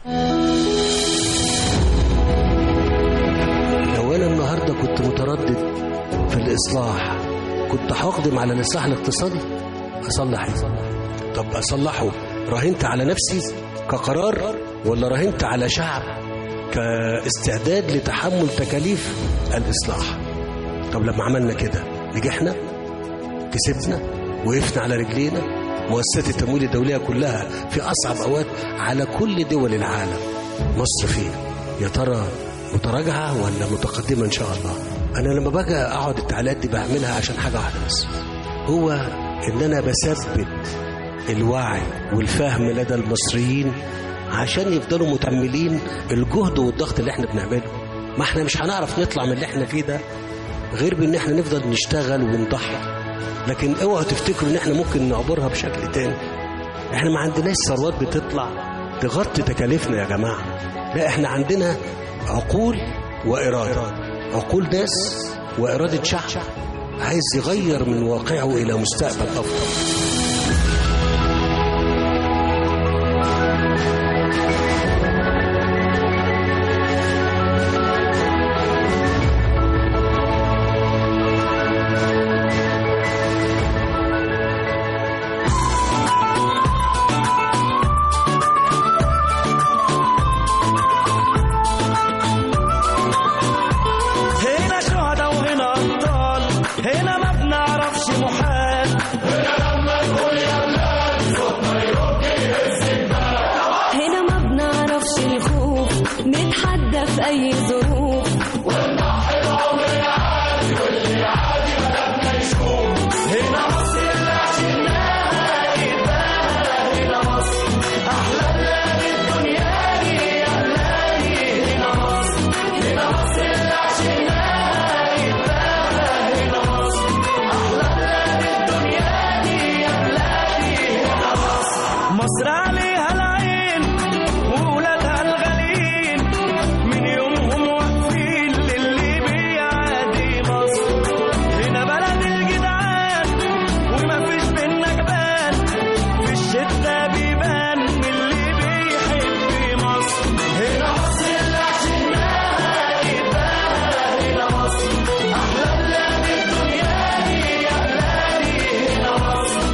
لو انا النهارده كنت متردد في الاصلاح كنت هقدم على الاصلاح الاقتصادي اصلح ايه طب اصلحه راهنت على نفسي كقرار ولا راهنت على شعب كاستعداد لتحمل تكاليف الاصلاح طب لما عملنا كده نجحنا كسبنا وقفنا على رجلينا مؤسسات التمويل الدولية كلها في أصعب أوقات على كل دول العالم مصر فين يا ترى متراجعه ولا متقدمه ان شاء الله انا لما باجي اقعد التعليقات دي بعملها عشان حاجه واحده بس هو ان انا بثبت الوعي والفهم لدى المصريين عشان يفضلوا متحملين الجهد والضغط اللي احنا بنعمله ما احنا مش هنعرف نطلع من اللي احنا فيه ده غير بان احنا نفضل نشتغل ونضحي لكن اوعوا تفتكروا ان احنا ممكن نعبرها بشكل تاني احنا ما عندناش ثروات بتطلع تغطي تكاليفنا يا جماعه لا احنا عندنا عقول واراده عقول ناس واراده شعب عايز يغير من واقعه الى مستقبل افضل هنا شهداء وهنا أبطال هنا ما بنعرفش محال هنا ما بنعرفش الخوف نتحدى في أي ظروف هنا مصر اللي عشناها إيدها هنا مصر أحلى بلاد الدنيا دي يا بلادي هنا مصر هنا مصر اللي عشناها إيدها هنا مصر أحلى بلاد الدنيا دي يا بلادي هنا مصر مصر عليها العين وولادها الغاليين من يومهم واقفين للي بيعادي مصر هنا بلد الجدعان وما فيش بينا جبال في الشدة بيبان من اللي بيحب مصر هنا مصر اللي عشناها إيدها هنا مصر أحلى بلاد الدنيا دي يا بلادي هنا مصر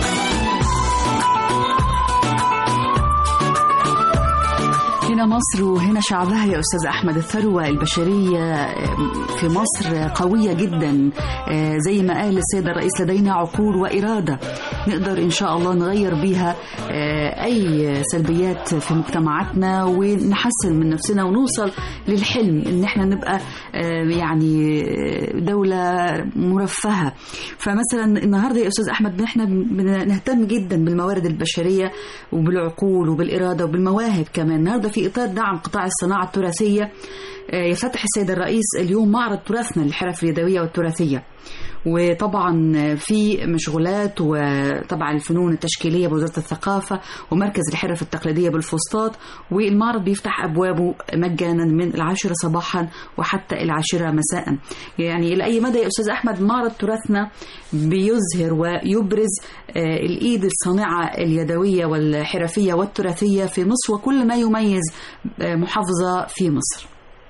هنا مصر وهنا شعبها يا أستاذ أحمد الثروة البشرية في مصر قوية جدا آه، زي ما قال السيد الرئيس لدينا عقول وإرادة نقدر إن شاء الله نغير بيها آه، أي سلبيات في مجتمعاتنا ونحسن من نفسنا ونوصل للحلم إن احنا نبقى آه، يعني دولة مرفهة فمثلا النهاردة يا أستاذ أحمد احنا بنهتم جدا بالموارد البشرية وبالعقول وبالإرادة وبالمواهب كمان النهاردة في إطار دعم قطاع الصناعة التراثية آه، يفتح السيد الرئيس اليوم معرض تراثنا للحرف اليدوية والتراثية وطبعا في مشغولات وطبعا الفنون التشكيلية بوزارة الثقافة ومركز الحرف التقليدية بالفسطاط والمعرض بيفتح أبوابه مجانا من العاشرة صباحا وحتى العاشرة مساء يعني إلى أي مدى يا أستاذ أحمد معرض تراثنا بيظهر ويبرز آه، الإيد الصانعة اليدوية والحرفية والتراثية في مصر وكل ما يميز آه، محافظة في مصر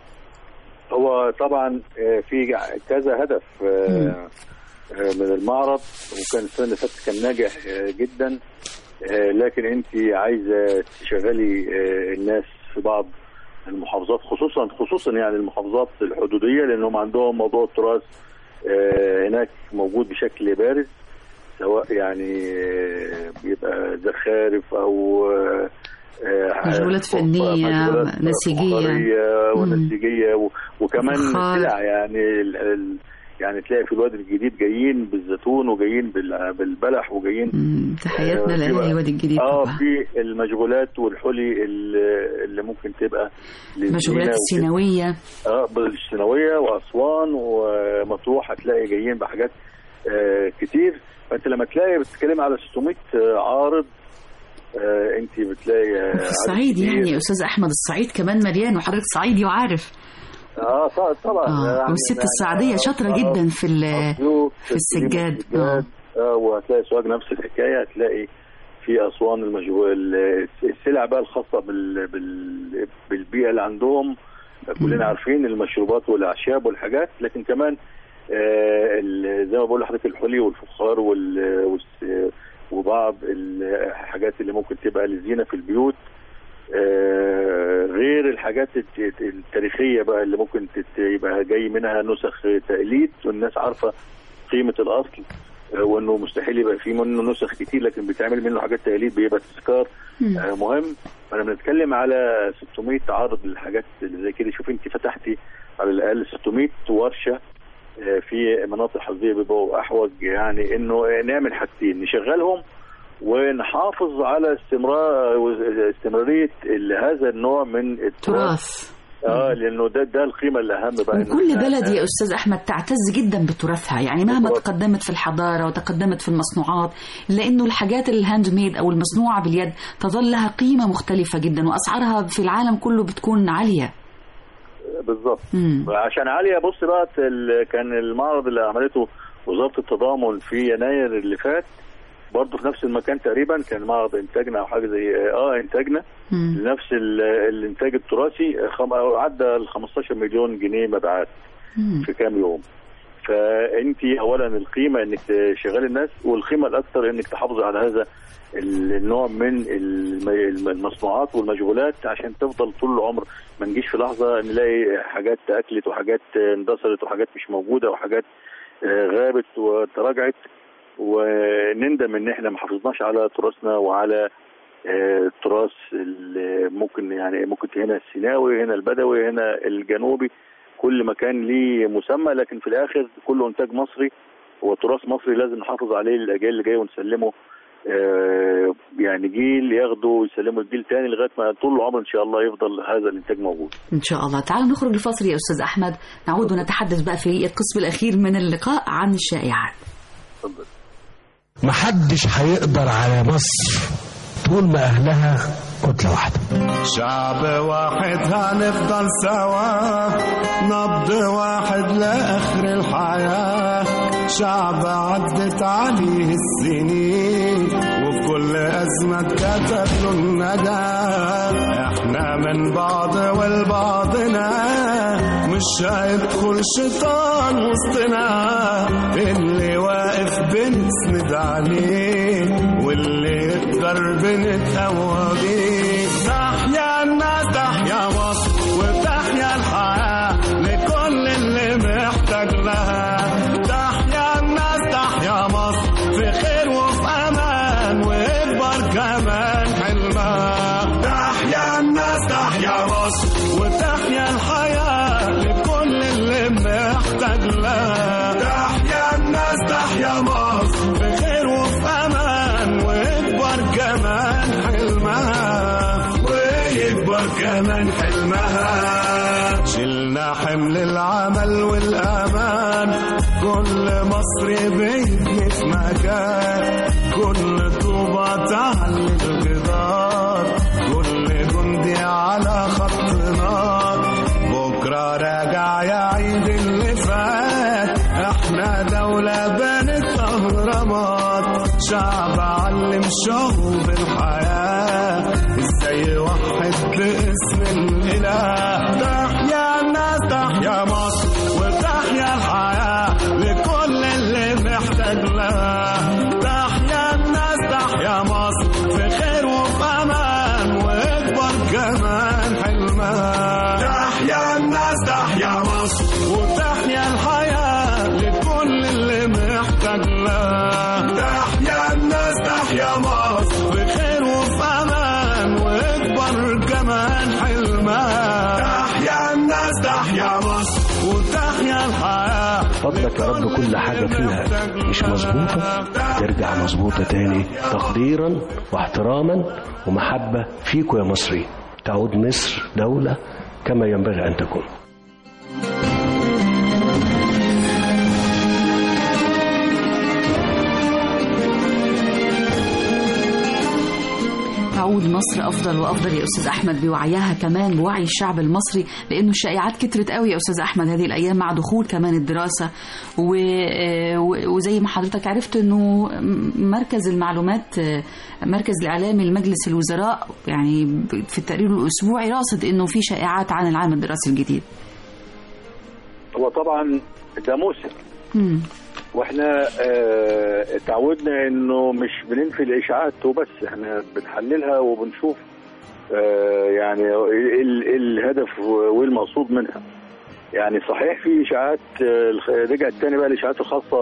هو طبعا آه، في كذا هدف آه، آه، من المعرض وكان السنه اللي فاتت كان ناجح آه، جدا آه، لكن انت عايزه تشغلي آه، الناس في بعض المحافظات خصوصا خصوصا يعني المحافظات الحدوديه لانهم عندهم موضوع التراث آه، هناك موجود بشكل بارز سواء يعني آه، بيبقى زخارف او آه، آه، مشغولات فنية، مشغولات نسيجية. فخارية مم. ونسيجيه و- وكمان فخار. سلع يعني ال- ال- يعني تلاقي في الوادي الجديد جايين بالزيتون وجايين بال- بالبلح وجايين مم، تحياتنا آه، في لأهل بقى- الوادي الجديد اه طبعا في المشغولات والحلي اللي اللي ممكن تبقى للزينة مشغولات وكده. السينوية اه بالثانويه واسوان ومطروح هتلاقي جايين بحاجات آه كتير فانت لما تلاقي بتتكلم على 600 عارض آه انت بتلاقي آه في عدد الصعيد كبير. يعني يا أستاذ أحمد الصعيد كمان مليان وحضرتك صعيدي وعارف اه ط- طبعا آه، يعني والست السعدية شاطرة آه، جدا في ال- أسيوط، في السجاد. السجاد آه وهتلاقي سواج نفس الحكايه هتلاقي في اسوان المشغول السلع بقى الخاصه بال... بال... بالبيئه اللي عندهم كلنا عارفين المشروبات والاعشاب والحاجات لكن كمان آه ال- زي ما بقول لحضرتك الحلي والفخار وال... والس- وبعض الحاجات اللي ممكن تبقى للزينه في البيوت آه، غير الحاجات الت- التاريخيه بقى اللي ممكن تت- يبقى جاي منها نسخ تقليد والناس عارفه قيمه الاصل آه، وانه مستحيل يبقى في منه نسخ كتير لكن بيتعمل منه حاجات تقليد بيبقى تذكار آه، مهم فانا بنتكلم على 600 عرض للحاجات اللي زي كده شوف انت فتحتي على الاقل 600 ورشه آه، في مناطق حظيه بيبقوا احوج يعني انه نعمل حاجتين نشغلهم ونحافظ على استمرار استمراريه ال- هذا النوع من التراث تراث اه لانه ده ده القيمه الاهم بقى إنه وكل إحنا- بلد يا أستاذ أحمد تعتز جدا بتراثها يعني مهما بالضبط. تقدمت في الحضارة وتقدمت في المصنوعات إلا أنه الحاجات الهاند ميد أو المصنوعة باليد تظل لها قيمة مختلفة جدا وأسعارها في العالم كله بتكون عالية بالظبط مم. عشان عاليه بص بقى ال- كان المعرض اللي عملته وزاره التضامن في يناير اللي فات برضه في نفس المكان تقريبا كان معرض انتاجنا او حاجه زي اه انتاجنا مم. لنفس ال- الانتاج التراثي خم... عدى ال 15 مليون جنيه مبيعات مم. في كام يوم فانت اولا القيمه انك تشغلي الناس والقيمه الاكثر انك تحافظي على هذا النوع من الم- المصنوعات والمشغولات عشان تفضل طول العمر ما نجيش في لحظه نلاقي حاجات اكلت وحاجات اندثرت وحاجات مش موجوده وحاجات آه، غابت وتراجعت ونندم ان احنا ما حافظناش على تراثنا وعلى آه، التراث اللي ممكن يعني ممكن هنا السيناوي هنا البدوي هنا الجنوبي كل مكان ليه مسمى لكن في الاخر كله انتاج مصري وتراث مصري لازم نحافظ عليه للاجيال اللي جايه ونسلمه آه، يعني جيل ياخده ويسلمه الجيل تاني لغايه ما طول العمر ان شاء الله يفضل هذا الانتاج موجود. إن شاء الله تعالوا نخرج لفاصل يا أستاذ أحمد نعود ونتحدث بقى في القسم الأخير من اللقاء عن الشائعات اتفضل. محدش هيقدر على مصر طول ما أهلها كتلة واحدة شعب واحد هنفضل سوا نبض واحد لآخر الحياة شعب عدت عليه السنين وفي كل أزمة كتب له النجاة احنا من بعض ولبعضنا مش هيدخل شيطان وسطنا اللي واقف بنسند عليه واللي يقدر بنتقوى بيه تحيا الناس تحيا مصر وتحيا الحياة لكل اللي محتاج لها تحيا الناس تحيا مصر في خير وفي أمان ويكبر كمان حلمها تحيا الناس تحيا مصر وتحيا الحياة لكل اللي محتاج لها تحيا الناس تحيا مصر في خير وفي أمان ويكبر كمان حلمها ويكبر كمان حلمها شلنا حمل العمل والأمان كل مصري بيبني في مكان كل طوبة تعلي الجدار كل جندي على خط نار بكرة راجع يعيد اللي فات احنا دولة بنت أهرامات شعب علم شعوب الحياة ازاي يوحد باسم الإله تحيا الناس تحيا مصر وتحيا الحياة لكل اللي محتاج لها تحيا الناس تحيا مصر في خير وفي أمان ويكبر كمان حلمها تحيا الناس تحيا مصر وتحيا الحياة لكل اللي محتاج لها تحيا الناس تحيا مصر في خير وفي أمان ويكبر كمان حلمها تحيا الناس تحيا مصر وتحيا الحياة فضلك يا رب كل حاجة فيها مش مظبوطة ترجع مظبوطة تاني تقديرا واحتراما ومحبة فيكوا يا مصري تعود مصر دولة كما ينبغي أن تكون تعود مصر افضل وافضل يا استاذ احمد بوعيها كمان بوعي الشعب المصري لانه الشائعات كترت قوي يا استاذ احمد هذه الايام مع دخول كمان الدراسه و... و- وزي ما حضرتك عرفت انه مركز المعلومات مركز الاعلامي لمجلس الوزراء يعني في التقرير الاسبوعي راصد انه في شائعات عن العام الدراسي الجديد هو طبعا ده موسم مم. واحنا آه، اتعودنا انه مش بننفي الاشاعات وبس احنا بنحللها وبنشوف آه، يعني ايه ال- إيه الهدف وايه المقصود منها يعني صحيح في اشاعات آه، الخ- رجعت تاني بقى الاشاعات الخاصه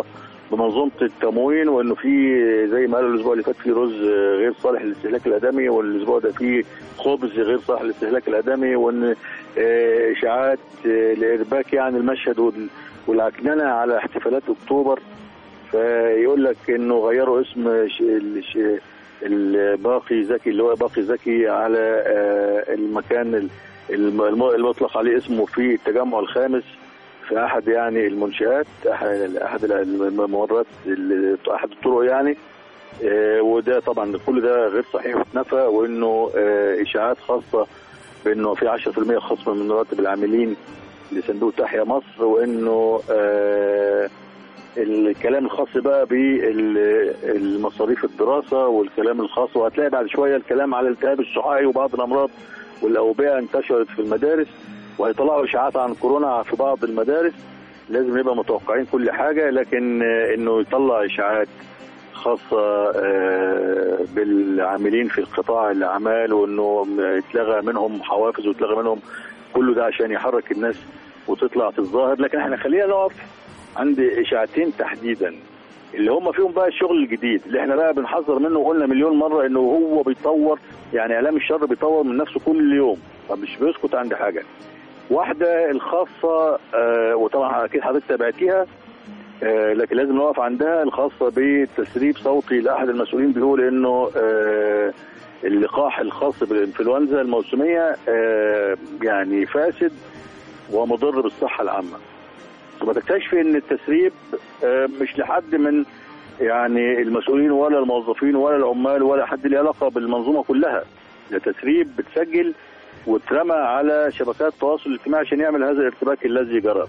بمنظومه التموين وانه في زي ما قالوا الاسبوع اللي فات في رز غير صالح للاستهلاك الادمي والاسبوع ده في خبز غير صالح للاستهلاك الادمي وان آه، اشاعات آه، لارباك يعني المشهد وال- والعكننه على احتفالات اكتوبر فيقول لك انه غيروا اسم ش- الش- الباقي زكي اللي هو باقي زكي على آه، المكان ال- الم- الم- المطلق عليه اسمه في التجمع الخامس في احد يعني المنشآت احد احد الممرات ال- احد الطرق يعني آه، وده طبعا كل ده غير صحيح واتنفى وانه آه، اشاعات خاصه بانه في 10% خصم من رواتب العاملين لصندوق تحيا مصر وانه آه، الكلام الخاص بقى بالمصاريف الدراسه والكلام الخاص وهتلاقي بعد شويه الكلام على الالتهاب الصحي وبعض الامراض والاوبئه انتشرت في المدارس وهيطلعوا اشاعات عن كورونا في بعض المدارس لازم نبقى متوقعين كل حاجه لكن آه، انه يطلع اشاعات خاصة آه، بالعاملين في القطاع الأعمال وإنه اتلغى منهم حوافز واتلغى منهم كله ده عشان يحرك الناس وتطلع تتظاهر لكن احنا خلينا نقف عند إشاعتين تحديدا اللي هم فيهم بقى الشغل الجديد اللي احنا بقى بنحذر منه وقلنا مليون مرة إنه هو بيطور يعني إعلام الشر بيطور من نفسه كل يوم فمش بيسكت عند حاجة واحدة الخاصة آه، وطبعا أكيد حضرتك تابعتيها آه، لكن لازم نقف عندها الخاصة بتسريب صوتي لأحد المسؤولين بيقول إنه آه، اللقاح الخاص بالإنفلونزا الموسمية آه، يعني فاسد ومضر بالصحة العامة ثم تكتشف إن التسريب آه، مش لحد من يعني المسؤولين ولا الموظفين ولا العمال ولا حد له علاقة بالمنظومة كلها ده تسريب بتسجل واترمى على شبكات التواصل الاجتماعي عشان يعمل هذا الارتباك الذي جرى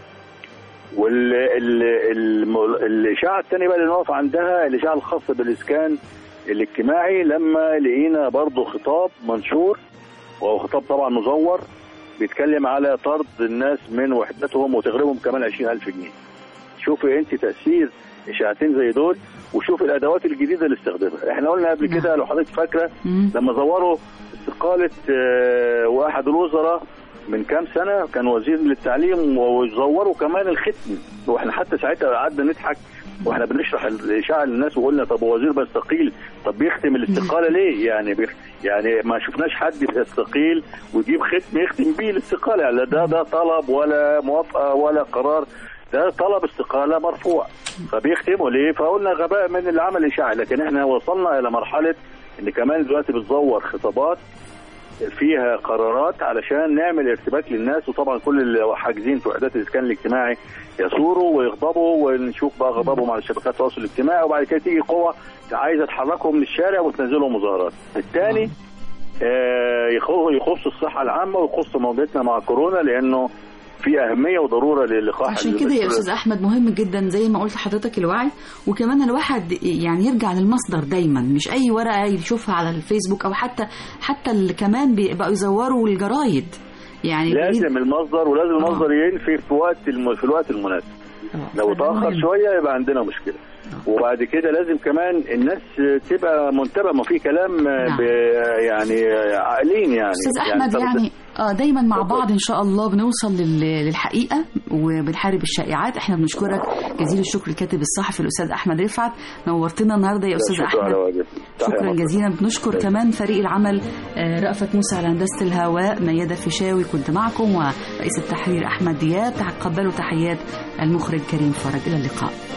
والاشاعه الثانيه بقى اللي نقف عندها الاشاعه الخاصه بالاسكان الاجتماعي لما لقينا برضه خطاب منشور وهو خطاب طبعا مزور بيتكلم على طرد الناس من وحدتهم وتغريبهم كمان 20000 جنيه شوفي انت تاثير اشاعتين زي دول وشوف الادوات الجديده اللي استخدمها احنا قلنا قبل كده لو حضرتك فاكره لما زوروا استقاله آه، واحد الوزراء من كام سنه كان وزير للتعليم وزوروا كمان الختم واحنا حتى ساعتها قعدنا نضحك واحنا بنشرح الاشاعه للناس وقلنا طب هو وزير بيستقيل طب بيختم الاستقاله ليه؟ يعني بيخ... يعني ما شفناش حد بيستقيل ويجيب ختم يختم بيه الاستقاله يعني لا ده ده طلب ولا موافقه ولا قرار ده طلب استقاله مرفوع فبيختموا ليه؟ فقلنا غباء من اللي عمل اشاعه لكن احنا وصلنا الى مرحله ان كمان دلوقتي بتزور خطابات فيها قرارات علشان نعمل ارتباك للناس وطبعا كل اللي حاجزين في وحدات الاسكان الاجتماعي يثوروا ويغضبوا ونشوف بقى غضبهم على شبكات التواصل الاجتماعي وبعد كده تيجي قوه عايزه تحركهم من الشارع وتنزلهم مظاهرات. الثاني آه، يخص يخص الصحه العامه ويخص مواجهتنا مع كورونا لانه في اهميه وضروره للقاح عشان كده يا استاذ احمد مهم جدا زي ما قلت لحضرتك الوعي وكمان الواحد يعني يرجع للمصدر دايما مش اي ورقه يشوفها على الفيسبوك او حتى حتى اللي كمان بقوا يزوروا الجرايد يعني لازم المصدر ولازم المصدر ينفي في وقت الم... في الوقت المناسب لو تاخر شويه يبقى عندنا مشكله وبعد كده لازم كمان الناس تبقى منتبه ما في كلام نعم. ب... يعني عاقلين يعني استاذ احمد طب- يعني اه دايما مع بعض ان شاء الله بنوصل لل- للحقيقه وبنحارب الشائعات احنا بنشكرك جزيل الشكر الكاتب الصحفي الاستاذ احمد رفعت نورتنا النهارده يا استاذ شكرا على احمد واجب. تحية شكرا مصر. جزيلا بنشكر كمان فريق العمل آه، رأفت موسى على هندسه الهواء ميادة فيشاوي كنت معكم ورئيس التحرير احمد دياب تقبلوا تحيات المخرج كريم فرج الى اللقاء